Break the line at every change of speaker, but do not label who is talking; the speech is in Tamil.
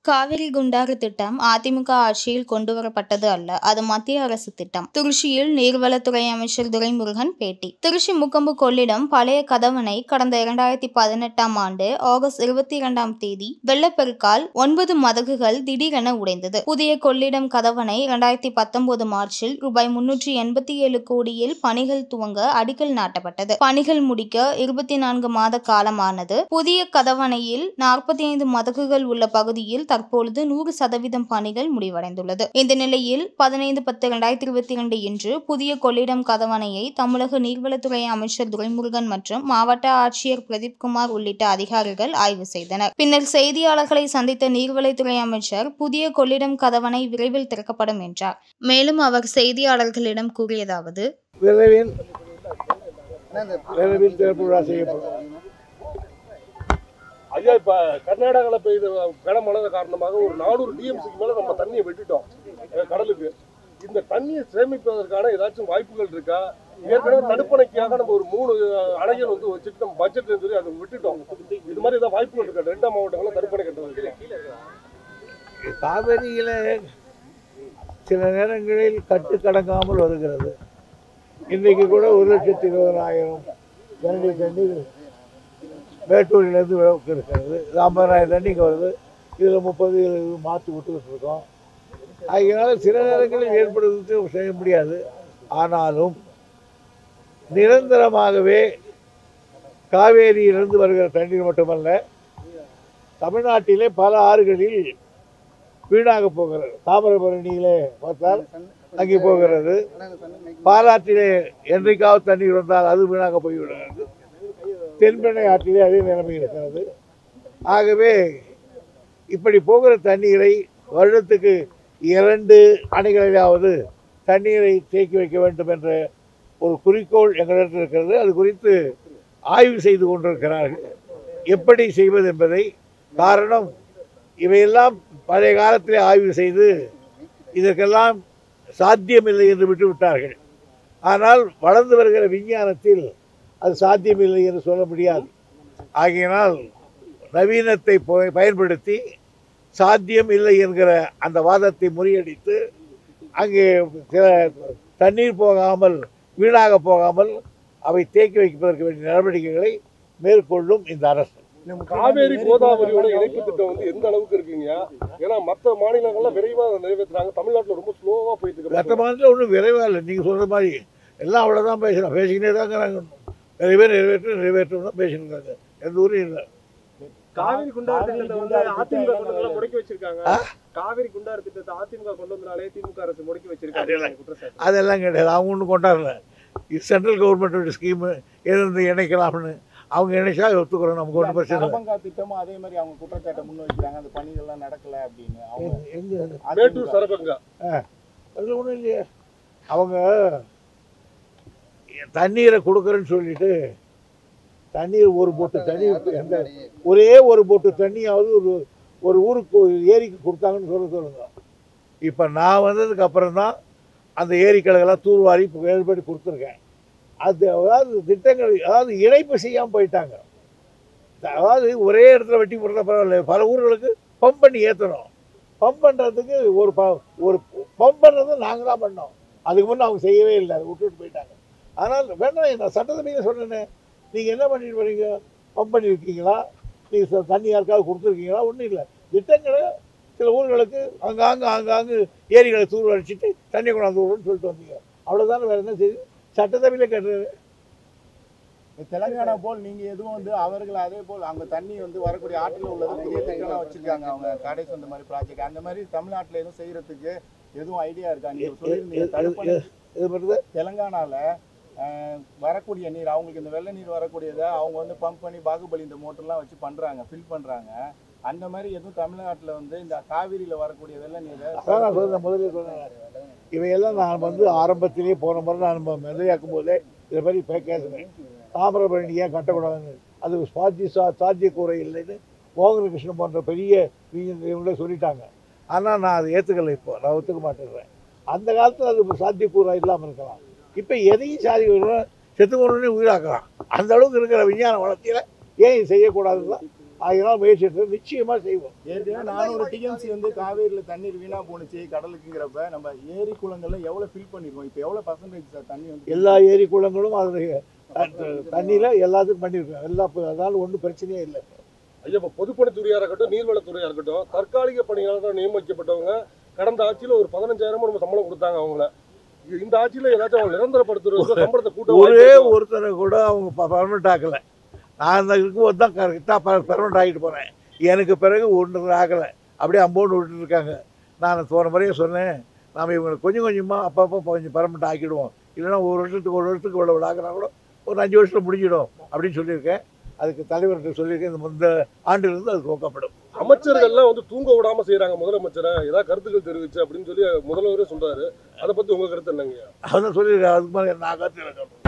காவிரி குண்டாறு திட்டம் அதிமுக ஆட்சியில் கொண்டுவரப்பட்டது அல்ல அது மத்திய அரசு திட்டம் திருச்சியில் நீர்வளத்துறை அமைச்சர் துரைமுருகன் பேட்டி திருச்சி முக்கொம்பு கொள்ளிடம் பழைய கதவணை கடந்த இரண்டாயிரத்தி பதினெட்டாம் ஆண்டு ஆகஸ்ட் இருபத்தி இரண்டாம் தேதி வெள்ளப்பெருக்கால் ஒன்பது மதகுகள் திடீரென உடைந்தது புதிய கொள்ளிடம் கதவணை இரண்டாயிரத்தி பத்தொன்பது மார்ச்சில் ரூபாய் முன்னூற்றி எண்பத்தி ஏழு கோடியில் பணிகள் துவங்க அடிக்கல் நாட்டப்பட்டது பணிகள் முடிக்க இருபத்தி நான்கு மாத காலமானது புதிய கதவணையில் நாற்பத்தி ஐந்து மதகுகள் உள்ள பகுதியில் தற்பொழுது நூறு சதவீதம் பணிகள் முடிவடைந்துள்ளது இந்த நிலையில் பதினைந்து பத்து இரண்டாயிரத்தி இருபத்தி இரண்டு இன்று புதிய கொள்ளிடம் கதவணையை தமிழக நீர்வளத்துறை அமைச்சர் துரைமுருகன் மற்றும் மாவட்ட ஆட்சியர் பிரதீப்குமார் உள்ளிட்ட அதிகாரிகள் ஆய்வு செய்தனர் பின்னர் செய்தியாளர்களை சந்தித்த நீர்வளத்துறை அமைச்சர் புதிய கொள்ளிடம் கதவணை விரைவில் திறக்கப்படும் என்றார் மேலும் அவர் செய்தியாளர்களிடம் கூறியதாவது
விரைவில் விரைவில் திறப்பு விழா செய்யப்படும்
ஐயா இப்ப கர்நாடகாவில் பெய்த கனமழை காரணமாக ஒரு நானூறு டிஎம்சிக்கு மேல நம்ம தண்ணியை விட்டுட்டோம் அஹ் கடலுக்கு இந்த தண்ணியை சேமிப்பதற்கான ஏதாச்சும் வாய்ப்புகள் இருக்கா ஏற்கனவே தடுப்பணைக்காக நம்ம ஒரு மூணு அஹ், அணைகள் வந்து வச்சுட்டு நம்ம பட்ஜெட்ல சொல்லி அதை விட்டுட்டோம் இது மாதிரி ஏதாவது வாய்ப்புகள் இருக்கா ரெண்டாம் மாவட்டங்களும் தடுப்பணை கட்டுறதுக்கு
காவிரியில சில நேரங்களில் கட்டுக்கடங்காமல் வருகிறது இன்றைக்கு கூட ஒரு லட்சத்தி இருபதாயிரம் கனடி தண்ணீர் மேட்டூரிலிருந்து விளக்கு இருக்கிறது ஐம்பதாயிரம் தண்ணி இங்கே வருது இதில் முப்பது இருபது மாற்றி விட்டுக்கிட்டு இருக்கோம் அதனால சில நேரங்களில் ஏற்படுவது செய்ய முடியாது ஆனாலும் நிரந்தரமாகவே காவேரியிலிருந்து வருகிற தண்ணீர் மட்டுமல்ல தமிழ்நாட்டிலே பல ஆறுகளில் வீணாக போகிறது தாமிரபரணியிலே பார்த்தால் அங்கே போகிறது பாலாற்றிலே என்றைக்காவது தண்ணீர் வந்தால் அது வீணாக போய்விடுகிறது தென்பெண்ணை ஆற்றிலே அதே நிலைமை இருக்கிறது ஆகவே இப்படி போகிற தண்ணீரை வருடத்துக்கு இரண்டு அணைகளிலாவது தண்ணீரை தேக்கி வைக்க வேண்டும் என்ற ஒரு குறிக்கோள் எங்களிடத்தில் இருக்கிறது அது குறித்து ஆய்வு செய்து கொண்டிருக்கிறார்கள் எப்படி செய்வது என்பதை காரணம் இவையெல்லாம் பழைய காலத்திலே ஆய்வு செய்து இதற்கெல்லாம் சாத்தியமில்லை என்று விட்டு விட்டார்கள் ஆனால் வளர்ந்து வருகிற விஞ்ஞானத்தில் அது சாத்தியமில்லை என்று சொல்ல முடியாது ஆகையினால் நவீனத்தை ப- பயன்படுத்தி சாத்தியம் இல்லை என்கிற அந்த வாதத்தை முறியடித்து அங்கே சில தண்ணீர் போகாமல் வீணாக போகாமல் அவை தேக்கி வைப்பதற்கு வேண்டிய நடவடிக்கைகளை மேற்கொள்ளும் இந்த அரசு
காவேரி கோதாவரியோட இணைப்பு திட்டம் வந்து எந்த அளவுக்கு இருக்குங்க ஏன்னா மற்ற மாநிலங்கள்லாம் விரைவா அதை நிறைவேற்றுறாங்க தமிழ்நாட்டுல ரொம்ப ஸ்லோவா போயிட்டு
மற்ற
இருக்கு
மாநிலத்தில் ஒன்றும் விரைவாக இல்லை நீங்கள் சொல்கிற மாதிரி எல்லாம் அவ்வளோதான் பேசுகிறோம் பேசிக்கிட்டே தான் இருக்கிறாங்க நிறைய பேர் நிறைவேற்ற நிறைவேற்றம் தான் பேசிட்டு இருக்காங்க எந்த ஊரும் இல்லை
காவிரி குண்டாறு திட்டத்தை வந்து அதிமுக கொண்டு வந்து முடக்கி வச்சிருக்காங்க
ஆ?
காவிரி குண்டாறு திட்டத்தை அதிமுக கொண்டு வந்தனாலே திமுக அரசு முடக்கி
அதெல்லாம்.
வச்சிருக்காங்க குற்றச்சாட்டு
அதெல்லாம் கிடையாது அவங்க ஒன்றும் கொண்டாடல இது சென்ட்ரல் கவர்மெண்ட்டோட ஸ்கீமு எதிர்ந்து இணைக்கலாம்னு அவங்க இணைச்சா ஒத்துக்கிறோம் நமக்கு ஒன்றும் பிரச்சனை இல்லை
தரபங்கா திட்டமும் அதே மாதிரி அவங்க குற்றச்சாட்டை முன் வைக்கிறாங்க அந்த பணிகள்லாம் நடக்கல அப்படின்னு அவங்க
எங்க
மேட்டூர் சரபங்கா
அதில் ஒன்றும் இல்லையே அவங்க தண்ணீரை கொடுக்குறேன்னு சொல்லிட்டு தண்ணீர் ஒரு போட்டு தண்ணி எந்த ஒரே ஒரு போட்டு தண்ணியாவது ஒரு ஒரு ஊருக்கு ஒரு ஏரிக்கு கொடுத்தாங்கன்னு சொல்ல சொல்லுங்க இப்போ நான் வந்ததுக்கு அப்புறம் தான் அந்த ஏரிக்களையெல்லாம் தூர்வாரி இப்போ ஏற்படி கொடுத்துருக்கேன் அது அதாவது திட்டங்கள் அதாவது இணைப்பு செய்யாமல் போயிட்டாங்க அதாவது ஒரே இடத்துல வெட்டி போடுறத பரவாயில்ல பல ஊர்களுக்கு பம்ப் பண்ணி ஏற்றணும் பம்ப் பண்ணுறதுக்கு ஒரு ப ஒரு பம்ப் பண்ணுறது நாங்கள் தான் பண்ணோம் அதுக்கு முன்னே அவங்க செய்யவே இல்லை அதை விட்டுட்டு போயிட்டாங்க அதனால் வேண்டாம் நான் சட்டசபையில் சொன்னேனே நீங்கள் என்ன பண்ணிட்டு வரீங்க பம்ப் பண்ணியிருக்கீங்களா நீங்கள் தண்ணி யாருக்காவது கொடுத்துருக்கீங்களா ஒன்றும் இல்லை திட்டங்களை சில ஊர்களுக்கு அங்காங்கு ஆங்காங்கு ஏரிகளை தூர் அடிச்சிட்டு தண்ணி கொண்டாந்து விடுன்னு சொல்லிட்டு வந்தீங்க அவ்வளோதானே வேறு என்ன செய்யுது சட்டசபையில் கேட்டுறது
தெலங்கானா போல் நீங்க எதுவும் வந்து அவர்கள் அதே போல் அங்க தண்ணி வந்து வரக்கூடிய ஆற்றில் உள்ளது புதிய திட்டம்லாம் வச்சிருக்காங்க அவங்க கடை சொந்த மாதிரி ப்ராஜெக்ட் அந்த மாதிரி தமிழ்நாட்டுல எதுவும் செய்யறதுக்கு எதுவும் ஐடியா இருக்கா நீங்க சொல்லியிருந்தீங்க தடுப்பணை
இது பண்ணுறது
தெலங்கானால அஹ், வரக்கூடிய நீர் அவங்களுக்கு இந்த வெள்ள நீர் வரக்கூடியதை அவங்க வந்து பம்ப் பண்ணி பாகுபலி இந்த மோட்டர்லாம் வச்சு பண்றாங்க ஃபில் பண்றாங்க அந்த மாதிரி எதுவும் தமிழ்நாட்டுல வந்து இந்த காவிரியில வரக்கூடிய வெள்ள நீரை
அதான் நான் சொன்னேன் முதல்ல சொன்னேன் இவையெல்லாம் நான் வந்து ஆரம்பத்திலேயே போன முறை நான் மதுரையாக்கும் போதே இதை பற்றி இப்போ கேட்குறேன் தாமிரபரணி ஏன் கட்டக்கூடாதுன்னு அது சாத்திய சா சாத்தியக்கூறை இல்லைன்னு மோகன கிருஷ்ணன் போன்ற பெரிய விஞ்ஞானி இவங்களே சொல்லிட்டாங்க ஆனால் நான் அதை ஏற்றுக்கல இப்போ நான் ஒத்துக்க மாட்டேங்கிறேன் அந்த காலத்தில் அது சாத்தியக்கூறா இல்லாமல் இருக்கலாம் இப்போ எதையும் சாதி செத்து கொண்டு உயிராக்கலாம் அந்த அளவுக்கு இருக்கிற விஞ்ஞான வளர்ச்சியில் ஏன் இது செய்யக்கூடாதுன்னு தான் அதெல்லாம் முயற்சி எடுத்து நிச்சயமாக செய்வோம்
ஏற்கனவே நானூறு டிஎம்சி வந்து காவேரியில தண்ணீர் வீணா போணுச்சு கடலுக்குங்கிறப்ப நம்ம ஏரி குளங்கள்ல எவ்வளவு ஃபில் பண்ணிருக்கோம் இப்போ எவ்வளவு பர்சன்டேஜ் சார் தண்ணி வந்து
எல்லா ஏரி குளங்களும் அதில் தண்ணியில் எல்லாத்துக்கும் பண்ணியிருக்கோம் எல்லா அதனால ஒன்றும் பிரச்சனையே இல்லை
ஐயா இப்போ பொதுப்பணித்துறையா இருக்கட்டும் நீர்வளத்துறையா இருக்கட்டும் தற்காலிக பணியாளராக நியமிக்கப்பட்டவங்க கடந்த ஆட்சியில ஒரு பதினஞ்சாயிரமும் நம்ம சம்பளம் கொடுத்தாங்க அவங்கள இது- இந்த ஆட்சியில ஏதாச்சும் அவங்க நிரந்தரப்படுத்துறது சம்பளத்தை கூட்ட
ஒரே
வாய்ப்பு இருக்கா?
ஒருத்தரை கூட அவங்க பர்மனெண்ட் ஆக்கலை நான் அந்த இருக்கும்போது தான் கரெக்டாக பர்மனெண்ட் ஆகிட்டு போனேன் எனக்கு பிறகு ஒன்று ஆகலை அப்படியே அம்பௌண்ட் விட்டுட்டு இருக்காங்க நான் போன முறையே சொன்னேன் நாம் இவங்களை கொஞ்சம் கொஞ்சமாக அப்பப்போ கொஞ்சம் பர்மனெண்ட் ஆக்கிடுவோம் இல்லைன்னா ஒரு வருஷத்துக்கு ஒரு வருஷத்துக்கு இவ்வளோ ஆகினா கூட ஒரு அஞ்சு வருஷத்தில் முடிஞ்சிடும் அப்படின்னு சொல்லியிருக்கேன் அதுக்கு தலைவர்கிட்ட சொல்லியிருக்கேன் இந்த இந்த ஆண்டிலிருந்து அது துவக்கப்படும்
அமைச்சர்கள்லாம் வந்து தூங்க விடாம செய்யறாங்க முதலமைச்சரை ஏதாவது கருத்துக்கள் தெரிவிச்சு அப்படின்னு சொல்லி முதல்வரே சொல்றாரு அதை பத்தி உங்க கருத்து என்னங்க
அதான் சொல்லியிருக்கேன் அதுக்கு மேலே நான் கருத்து எனக்கு